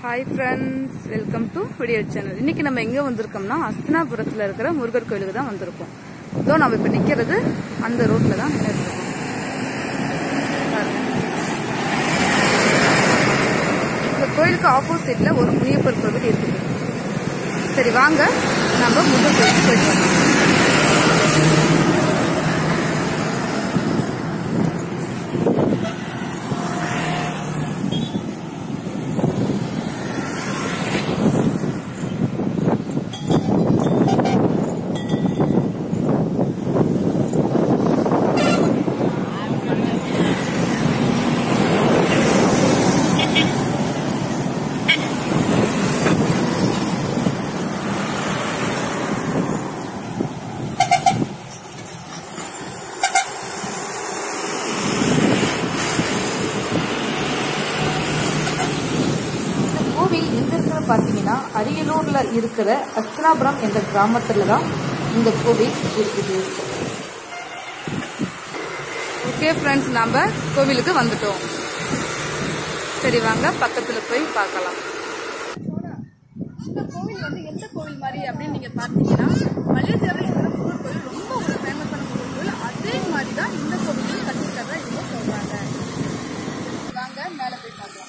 hi friends welcome to video channel இன்னைக்கு நம்ம எங்க வந்திருக்கோம்னா அஸ்தினாபுரத்தில் இருக்கிற முருகர் கோயிலுக்கு தான் வந்திருக்கோம் இதோ நம்ம இப்போ நிற்கிறது அந்த ரோட்ல தான் நின்றுருக்கோம் இந்த கோயிலுக்கு ஆப்போசிட்ல ஒரு முனியப்பர் கோவில் இருக்குது சரி வாங்க நம்ம முருகர் கோயிலுக்கு போயிட்டு வரலாம் இந்த கோவில் எங்க இருக்கிற பாத்தீங்கன்னா அரியலூர்ல இருக்கிற அஸ்தினாபுரம் என்ற கிராமத்துல தான் இந்த கோவில் இருக்குது ஓகே ஃப்ரெண்ட்ஸ் நாம கோவிலுக்கு வந்துட்டோம் சரி வாங்க பக்கத்துல போய் பார்க்கலாம் இந்த கோவில் வந்து எந்த கோவில் மாதிரி அப்படின்னு நீங்க பாத்தீங்கன்னா மலேசியாவில் இருக்கிற முருகர் கோவில் ரொம்ப ஒரு ஃபேமஸான முருகர் கோவில் அதே மாதிரி தான் இந்த கோவிலையும் கட்டிக்கிறதா இவங்க சொல்றாங்க வாங்க மேல போய் பார்க்கலாம்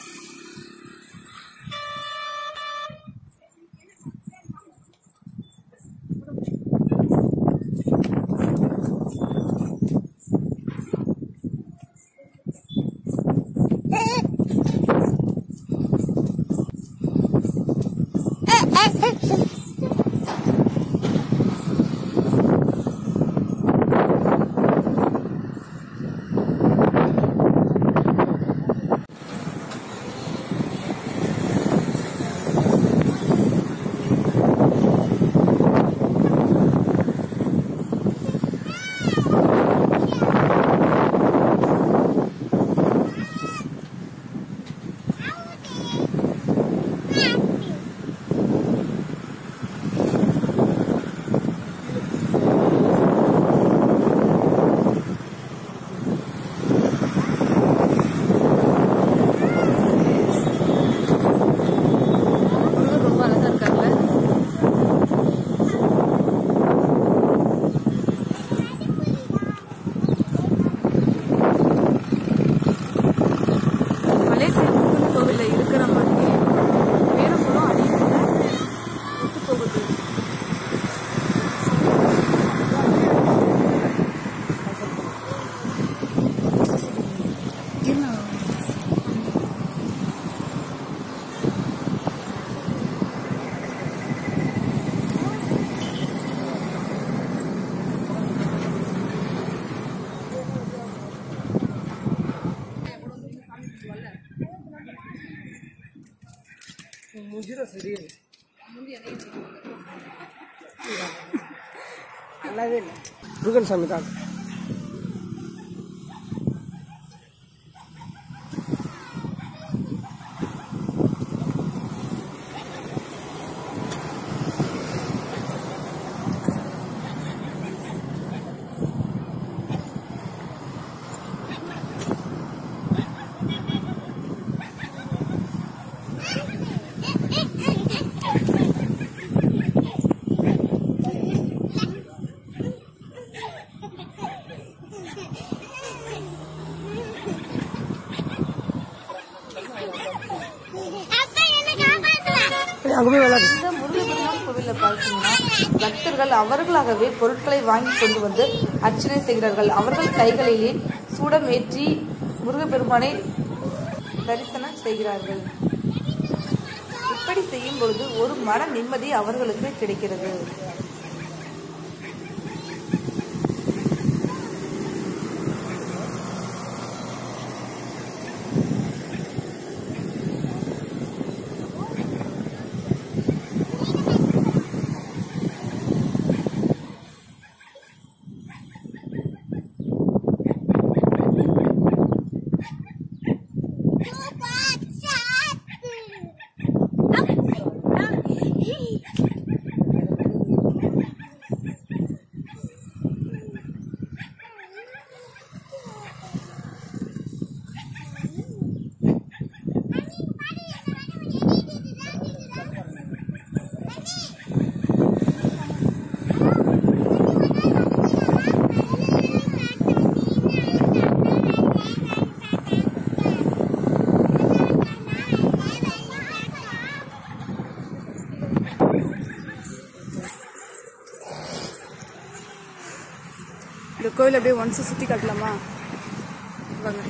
முருகர் ரொம்ப அழகா இருக்கார்ல மலேசிய முருகன் கோவில்ல இருக்கிற மாதிரி பேரம்பலம் அடிக்கல ஒத்து போகுது நல்லாவே இல்லை முருகன் சாமி தான் அங்கே போய் விளாடு இந்த முருகப்பெருமான் கோவில்ல பார்த்தீங்கன்னா பக்தர்கள் அவர்களாகவே பொருட்களை வாங்கி கொண்டு வந்து அர்ச்சனை செய்கிறார்கள் அவர்கள் கைகளிலே சூடமேற்றி முருகப்பெருமானை தரிசனம் செய்கிறார்கள் இப்படி செய்யும் பொழுது ஒரு மன நிம்மதி அவர்களுக்கு கிடைக்கிறது இந்த கோயில் அப்படியே ஒன்ஸ் சுத்தி காட்டலாமா வாங்க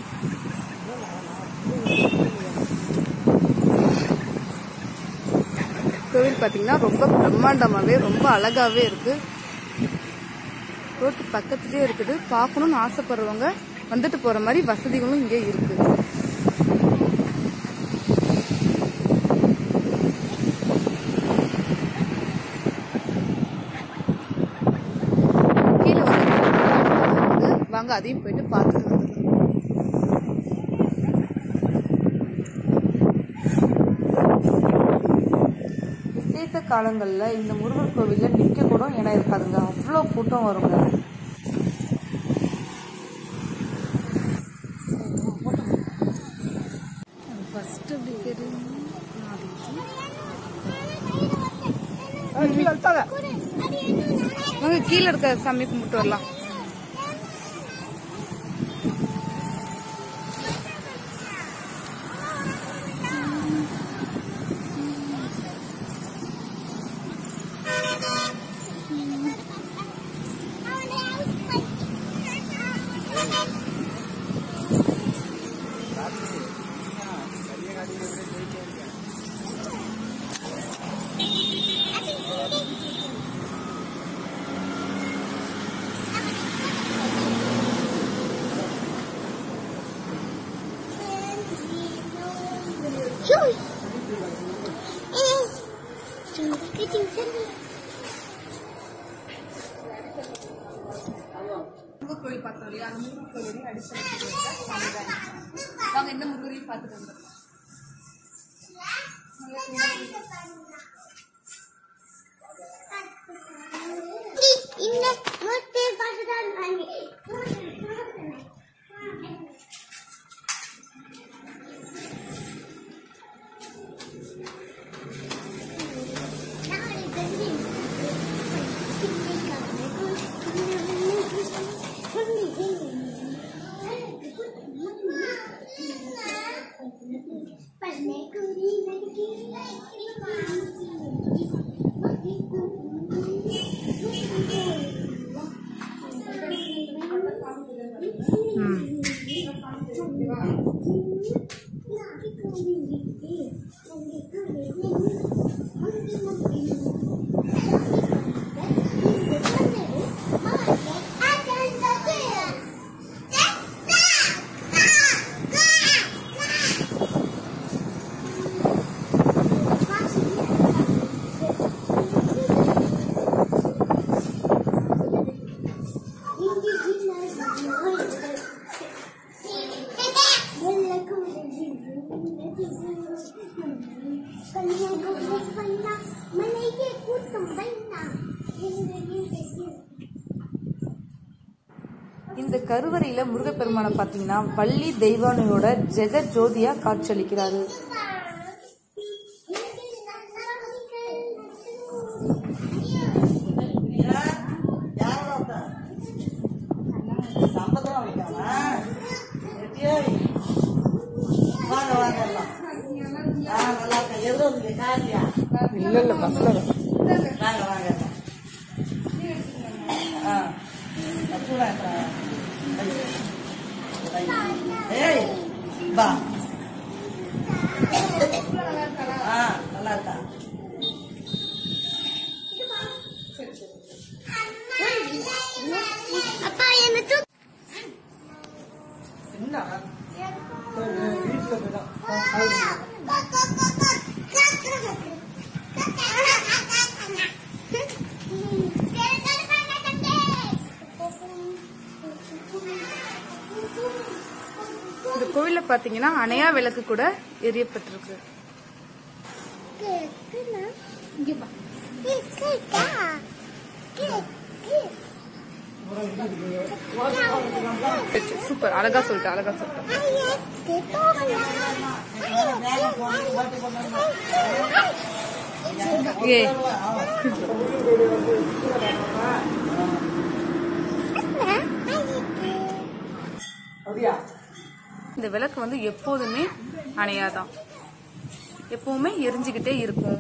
கோவில் பார்த்தீங்கன்னா ரொம்ப பிரம்மாண்டமாவே ரொம்ப அழகாவே இருக்கு ரோட்டு பக்கத்துலயே இருக்குது பார்க்கணும்னு ஆசைப்படுறவங்க வந்துட்டு போற மாதிரி வசதிகளும் இங்கே இருக்கு கீழே வந்து வாங்க அதையும் போயிட்டு பார்த்துட்டு வந்துடலாம் விசேஷ காலங்கள்ல இந்த முருகர் கோவில்ல நிக்க கூட இடம் இருக்காதுங்க அவ்வளோ கூட்டம் வருங்க ஃபர்ஸ்ட் அப்படி கேட்டு கீழே அழுத்தாத வாங்க கீழே இருக்க சாமி கும்பிட்டு வரலாம் முருகர் கோயில் பார்த்தோம் இல்லையா அந்த முருகர் கோயிலையும் அடிச்சு வாங்க இந்த முருகரையும் பார்த்துட்டு வந்துடலாம் இந்த முட்டை பார்த்துதான் வாங்கி மலையே கூட்டம் பண்ணா இந்த கருவறையில முருகப்பெருமானை பார்த்தீங்கன்னா வள்ளி தெய்வானையோட ஜெகத் ஜோதியா காட்சியளிக்கிறாரு இல்ல இல்ல பஸ்ல அப்பா என்ன தூ வீட்டுல போய்தான் இந்த கோவில்ல பாத்தீங்கன்னா அணையா விளக்கு கூட எரியப்பட்டிருக்கு சூப்பர் அழகா சொல்லிட்டு அழகா சொல்லிட்டு ஏ அப்படியா இந்த விளக்கு வந்து எப்போதுமே அணையாதான் எப்பவுமே எரிஞ்சுக்கிட்டே இருக்கும்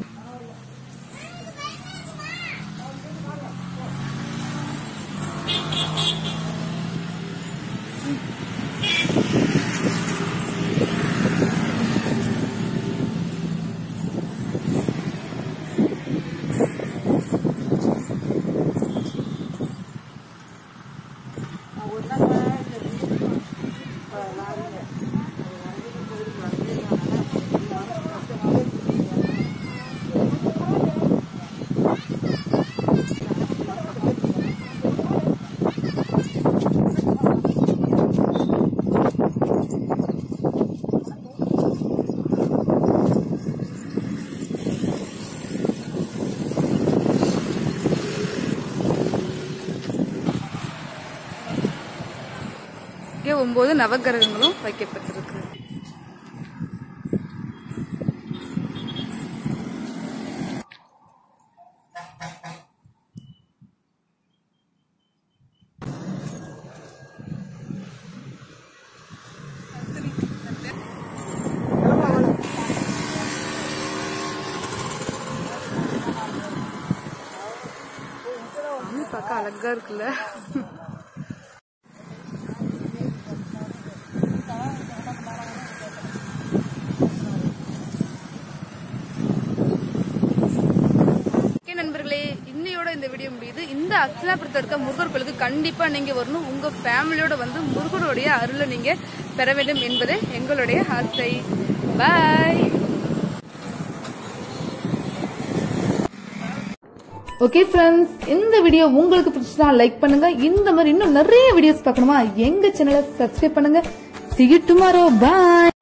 இங்கே ஒன்பது நவகிரகங்களும் வைக்கப்பட்டிருக்கு சாமி பார்க்க அழகா இருக்குல்ல ஓகே நண்பர்களே இன்னையோட இந்த வீடியோ முடியுது இந்த அச்சலாபுரத்தில் இருக்க முருகர் கோயிலுக்கு கண்டிப்பா நீங்க வரணும் உங்க ஃபேமிலியோட வந்து முருகருடைய அருளை நீங்க பெற வேண்டும் என்பது எங்களுடைய ஆசை பாய் ஓகே ஃப்ரெண்ட்ஸ் இந்த வீடியோ உங்களுக்கு பிடிச்சதா லைக் பண்ணுங்க இந்த மாதிரி இன்னும் நிறைய வீடியோஸ் பார்க்கணுமா எங்க சேனலை சப்ஸ்கிரைப் பண்ணுங்க see you tomorrow bye